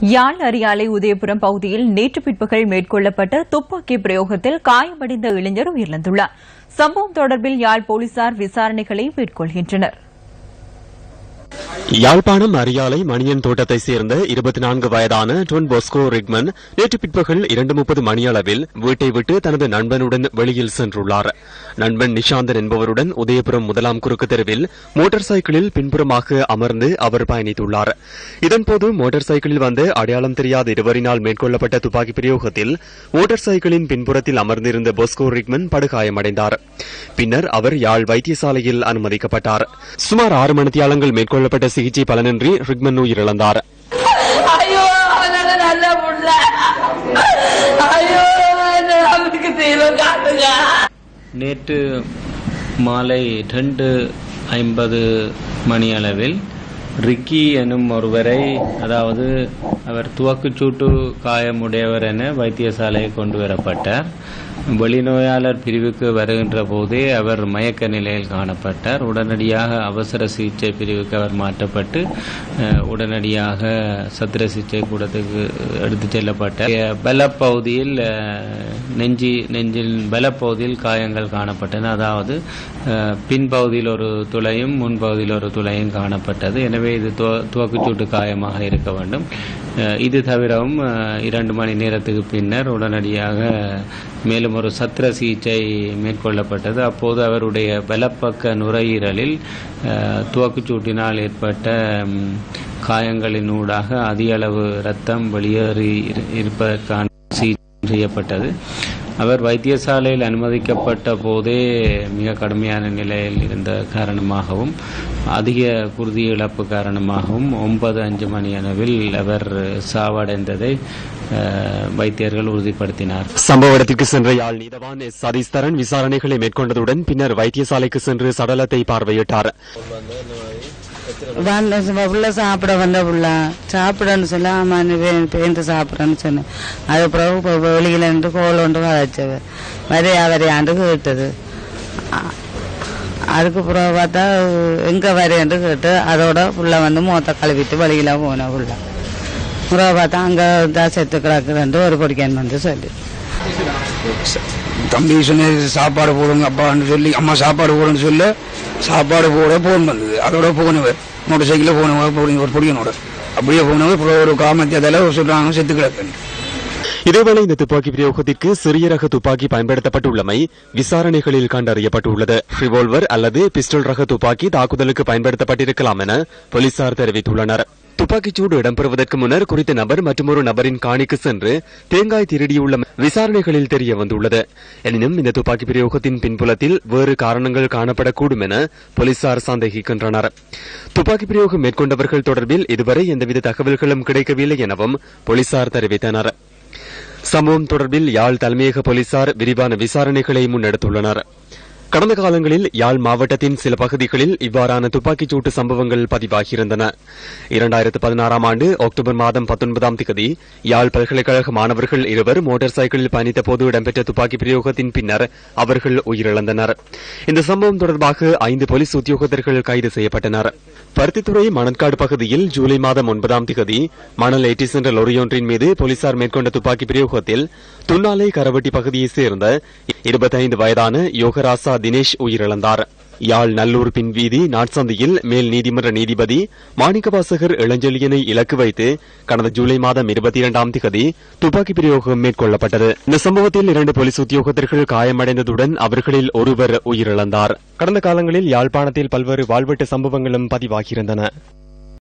யாழ் அரியாலை உதயபுரம் பகுதியில் நேற்று பிற்பகல் மேற்கொள்ளப்பட்ட துப்பாக்கி பிரயோகத்தில் காயமடைந்த இளைஞர் உயிரிழந்துள்ளார் சம்பவம் தொடர்பில் யாழ் போலீசார் விசாரணைகளை மேற்கொள்கின்றனர் யாழ்ப்பாணம் அரியாலை மணியன் தோட்டத்தை சேர்ந்த இருபத்தி நான்கு வயதான டொன் பொஸ்கோ ரிக்மன் நேற்று பிற்பகல் இரண்டு முப்பது மணியளவில் வீட்டை விட்டு தனது நண்பனுடன் வெளியில் சென்றுள்ளார் நண்பன் நிஷாந்தன் என்பவருடன் உதயபுரம் முதலாம் குறுக்கு தெருவில் மோட்டார் சைக்கிளில் பின்புறமாக அமர்ந்து அவர் பயணித்துள்ளார் இதன்போது மோட்டார் சைக்கிளில் வந்த அடையாளம் தெரியாத இருவரினால் மேற்கொள்ளப்பட்ட துப்பாக்கி பிரயோகத்தில் மோட்டார் சைக்கிளின் பின்புறத்தில் அமர்ந்திருந்த பொஸ்கோ ரிக்மன் படுகாயமடைந்தார் பின்னர் அவர் யாழ் வைத்தியசாலையில் அனுமதிக்கப்பட்டார் சுமார் ஆறு மணித்தியாலங்கள் மேற்கொள்ளப்பட்ட சிகிச்சை பலனின்றி ரிக்மன் உயிரிழந்தார் ஐயோ அவனால நல்ல புள்ள ஐயோ அவனுக்கு தெய்வம் காட்டுங்க நேற்று மாலை ரெண்டு ஐம்பது மணி அளவில் ரிக்கி எனும் ஒருவரை அதாவது அவர் துவக்குச்சூட்டு காயமுடையவர் என வைத்தியசாலையை கொண்டு வரப்பட்டார் வெளிநோயாளர் பிரிவுக்கு வருகின்ற போதே அவர் மயக்க நிலையில் காணப்பட்டார் உடனடியாக அவசர சிகிச்சை பிரிவுக்கு அவர் மாற்றப்பட்டு அஹ், உடனடியாக சத்திர சிகிச்சை கூடத்துக்கு எடுத்துச் செல்லப்பட்டார் பலப்பகுதியில் அஹ், நெஞ்சி நெஞ்சில் பலப்பகுதியில் காயங்கள் காணப்பட்டன அதாவது அஹ், பின்பகுதியில் ஒரு துளையும் முன்பகுதியில் ஒரு துளையும் காணப்பட்டது எனவே இது துவ- துவக்குச்சூட்டு காயமாக இருக்க வேண்டும் அஹ், இது தவிரவும் அஹ், இரண்டு மணி நேரத்துக்கு பின்னர் உடனடியாக மேலும் ஒரு சத்திர சிகிச்சை மேற்கொள்ளப்பட்டது அப்போது அவருடைய பலப்பக்க நுரையீரலில் அஹ், துவக்குச்சூட்டினால் ஏற்பட்ட ம், காயங்களின் ஊடாக அதிக அளவு இரத்தம் வெளியேறி இரு- இருப்பதற்கான சிகிச்சை செய்யப்பட்டது அவர் வைத்தியசாலையில் அனுமதிக்கப்பட்ட போதே மிக கடுமையான நிலையில் இருந்த காரணமாகவும் அதிக குருதி இழப்பு காரணமாகவும் ஒன்பது அஞ்சு மணி அளவில் அவர் சாவடைந்ததை அஹ், வைத்தியர்கள் உறுதிப்படுத்தினார் சம்பவ இடத்திற்கு சென்ற யாழ் நீதவான் எஸ் சதீஸ்தரன் விசாரணைகளை மேற்கொண்டதுடன் பின்னர் வைத்தியசாலைக்கு சென்று சடலத்தை பார்வையிட்டார் வந்த சும்மா புள்ள சாப்பிட வந்த புள்ள சாப்பிடன்னு சொல்ல ஆமா நீ வே- பேந்து சாப்பிடன்னு சொன்னேன் அது பிறகு இப்போ வெளியில இருந்து கோல் ஒன்று வளைச்சவ வரையா வரையாண்டு கேட்டது அ- அதுக்கு பிறகு பார்த்தா எங்க வரையாண்டு கேட்டு அதோட புள்ள வந்து மூத்த கழுவிட்டு வெளியில போன புள்ள பிறகு பார்த்தா அங்க தான் செத்து கிடக்குதுன்ட்டு ஒரு பொடிக்கன் வந்து சொல்லி தம்பி சொன்ன சாப்பாடு போடுங்க அப்பான்னு சொல்லி அம்மா சாப்பாடு போடுன்னு சொல்ல சாப்பாடு போட போன் வந்தது அதோட போனவர் மோட்டர் சைக்கிளில் போனவர் போடுங்க ஒரு பொடியனோட அப்படியே போனவர் அப்புறம் ஒரு காமத்தியத்தில் சொல்றாங்க செத்து கிடக்குன்னு இதேவேளை இந்த துப்பாக்கி பிரயோகத்திற்கு சிறிய ரக துப்பாக்கி பயன்படுத்தப்பட்டுள்ளமை விசாரணைகளில் கண்டறியப்பட்டுள்ளது ரிவால்வர் அல்லது பிஸ்டல் ரக துப்பாக்கி தாக்குதலுக்கு பயன்படுத்தப்பட்டிருக்கலாம் என போலீசார் தெரிவித்துள்ளனர் துப்பாக்கிச்சூடு இடம்பெறுவதற்கு முன்னர் குறித்த நபர் மற்றொரு நபரின் காணிக்கு சென்று தேங்காய் திருடியுள்ள விசாரணைகளில் தெரிய வந்துள்ளது எனினும் இந்த துப்பாக்கி பிரயோகத்தின் பின்புலத்தில் வேறு காரணங்கள் காணப்படக்கூடும் என போலீசார் சந்தேகிக்கின்றனர் துப்பாக்கி பிரயோகம் மேற்கொண்டவர்கள் தொடர்பில் இதுவரை எந்தவித தகவல்களும் கிடைக்கவில்லை எனவும் போலீசார் தெரிவித்தனர் சம்பவம் தொடர்பில் யாழ் தலைமையக போலீசார் விரிவான விசாரணைகளை முன்னெடுத்துள்ளனர் கடந்த காலங்களில் யாழ் மாவட்டத்தின் சில பகுதிகளில் இவ்வாறான துப்பாக்கிச் சூட்டு சம்பவங்கள் பதிவாகியிருந்தன இரண்டாயிரத்து பதினாறாம் ஆண்டு அக்டோபர் மாதம் பத்தொன்பதாம் திகதி யாழ் பல்கலைக்கழக மாணவர்கள் இருவர் மோட்டார் சைக்கிளில் பயணித்த போது இடம்பெற்ற துப்பாக்கி பிரயோகத்தின் பின்னர் அவர்கள் உயிரிழந்தனர் இந்த சம்பவம் தொடர்பாக ஐந்து போலீஸ் உத்தியோகத்தர்கள் கைது செய்யப்பட்டனர் பருத்தித்துறை மணற்காடு பகுதியில் ஜூலை மாதம் ஒன்பதாம் திகதி மணல் ஏற்றி சென்ற லொரியொன்றின் மீது போலீசார் மேற்கொண்ட துப்பாக்கி பிரயோகத்தில் துன்னாலை கரவட்டி பகுதியைச் சேர்ந்த இருபத்தைந்து வயதான யோகராசா தினேஷ் உயிரிழந்தார் யாழ் நல்லூர் பின்வீதி நாட்சந்தியில் மேல் நீதிமன்ற நீதிபதி மாணிக்கவாசகர் இளஞ்செழியனை இலக்கு வைத்து கடந்த ஜூலை மாதம் இருபத்தி இரண்டாம் திகதி துப்பாக்கி பிரயோகம் மேற்கொள்ளப்பட்டது இந்த சம்பவத்தில் இரண்டு போலீஸ் உத்தியோகத்தர்கள் காயமடைந்ததுடன் அவர்களில் ஒருவர் உயிரிழந்தார் கடந்த காலங்களில் யாழ்ப்பாணத்தில் பல்வேறு வாழ்வெட்டு சம்பவங்களும் பதிவாகியிருந்தன